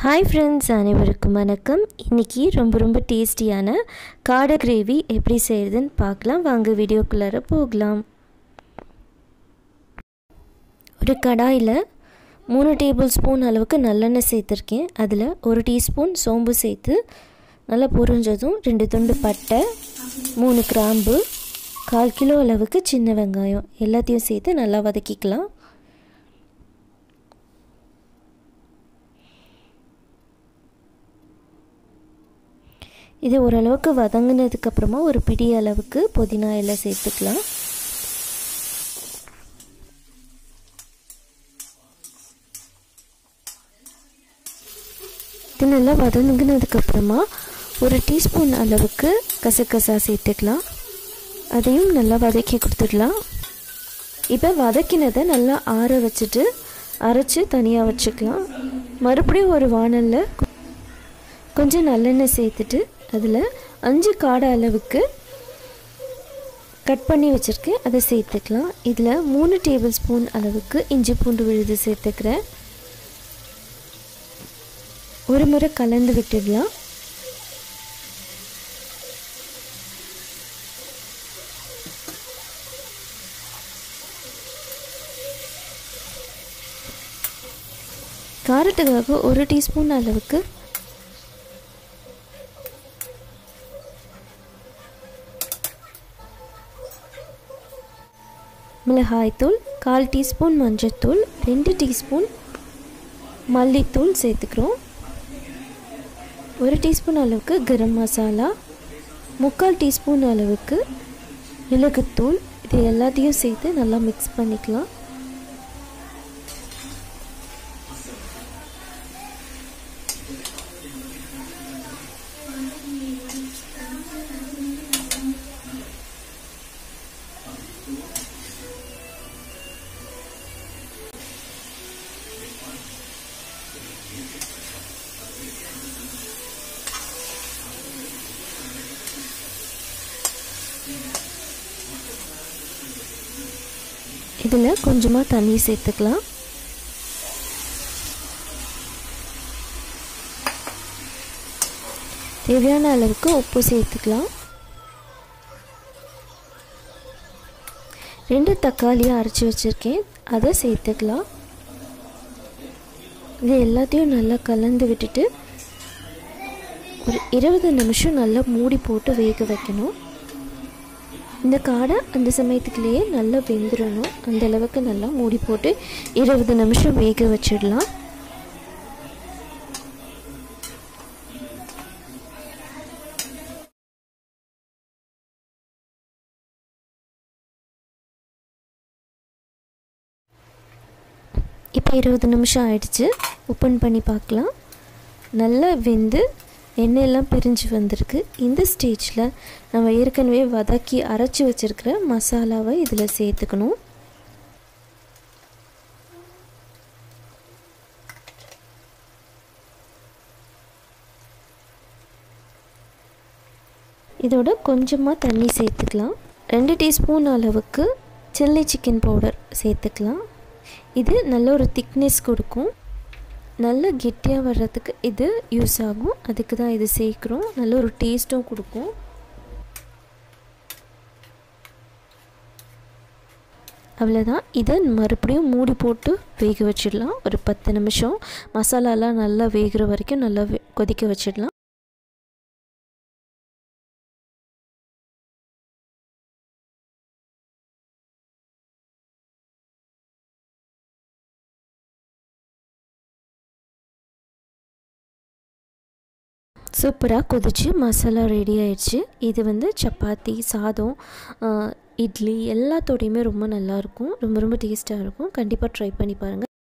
hi friends அனைவருக்கும் வணக்கம் இன்றைக்கி ரொம்ப ரொம்ப டேஸ்டியான காடை கிரேவி எப்படி செய்கிறதுன்னு பார்க்கலாம் வாங்க வீடியோக்குள்ளார போகலாம் ஒரு கடாயில் மூணு டேபிள் ஸ்பூன் அளவுக்கு நல்லெண்ணெய் சேர்த்துருக்கேன் அதில் ஒரு டீஸ்பூன் சோம்பு சேர்த்து நல்லா பொரிஞ்சதும் ரெண்டு துண்டு பட்டை மூணு கிராம்பு கால் கிலோ அளவுக்கு சின்ன வெங்காயம் எல்லாத்தையும் சேர்த்து நல்லா வதக்கிக்கலாம் இது ஓரளவுக்கு வதங்கினதுக்கப்புறமா ஒரு பிடி அளவுக்கு புதினா எல்லாம் சேர்த்துக்கலாம் இது நல்லா வதங்கினதுக்கப்புறமா ஒரு டீஸ்பூன் அளவுக்கு கசகசா சேர்த்துக்கலாம் அதையும் நல்லா வதக்கி கொடுத்துடலாம் இப்போ வதக்கினதை நல்லா ஆற வச்சுட்டு அரைச்சி தனியாக வச்சுக்கலாம் மறுபடியும் ஒரு வானலில் கொஞ்சம் நல்லெண்ணெய் சேர்த்துட்டு அதில் அஞ்சு காடை அளவுக்கு கட் பண்ணி வச்சுருக்கேன் அதை சேர்த்துக்கலாம் இதில் மூணு டேபிள் ஸ்பூன் அளவுக்கு இஞ்சி பூண்டு விழுது சேர்த்துக்கிறேன் ஒரு முறை கலந்து விட்டுடலாம் காரத்துக்காக ஒரு டீஸ்பூன் அளவுக்கு மிளகாய்த்தூள் கால் டீஸ்பூன் மஞ்சள்தூள் ரெண்டு டீஸ்பூன் மல்லித்தூள் சேர்த்துக்கிறோம் ஒரு டீஸ்பூன் அளவுக்கு கரம் மசாலா முக்கால் டீஸ்பூன் அளவுக்கு மிளகுத்தூள் இது எல்லாத்தையும் சேர்த்து நல்லா மிக்ஸ் பண்ணிக்கலாம் இதில் கொஞ்சமாக தண்ணி சேர்த்துக்கலாம் தேவையான அளவுக்கு உப்பு சேர்த்துக்கலாம் ரெண்டு தக்காளியை அரைச்சி வச்சுருக்கேன் அதை சேர்த்துக்கலாம் இது எல்லாத்தையும் நல்லா கலந்து விட்டுட்டு ஒரு இருபது நிமிஷம் நல்லா மூடி போட்டு வேக வைக்கணும் இந்த காடை அந்த சமயத்துக்குள்ளேயே நல்லா வெந்துடணும் அந்த அளவுக்கு நல்லா மூடி போட்டு இருபது நிமிஷம் வேக வச்சிடலாம் இப்போ இருபது நிமிஷம் ஆயிடுச்சு ஓப்பன் பண்ணி பார்க்கலாம் நல்லா வெந்து எண்ணெயெல்லாம் பிரிஞ்சு வந்திருக்கு இந்த ஸ்டேஜில் நம்ம ஏற்கனவே வதக்கி அரைச்சி வச்சுருக்கிற மசாலாவை இதில் சேர்த்துக்கணும் இதோட கொஞ்சமாக தண்ணி சேர்த்துக்கலாம் ரெண்டு டீஸ்பூன் அளவுக்கு சில்லி சிக்கன் பவுடர் சேர்த்துக்கலாம் இது நல்ல ஒரு திக்னஸ் கொடுக்கும் நல்ல கெட்டியாக வர்றதுக்கு இது யூஸ் ஆகும் அதுக்கு தான் இது சேர்க்குறோம் நல்ல ஒரு டேஸ்ட்டும் கொடுக்கும் அவ்வளோதான் இதை மறுபடியும் மூடி போட்டு வேக வச்சிடலாம் ஒரு பத்து நிமிஷம் மசாலாலாம் நல்லா வேகிற வரைக்கும் நல்லா கொதிக்க வச்சிடலாம் சூப்பராக கொதிச்சு மசாலா ரெடி ஆயிடுச்சு இது வந்து சப்பாத்தி சாதம் இட்லி எல்லாத்தோடையுமே ரொம்ப நல்லாயிருக்கும் ரொம்ப ரொம்ப டேஸ்ட்டாக இருக்கும் கண்டிப்பாக ட்ரை பண்ணி பாருங்கள்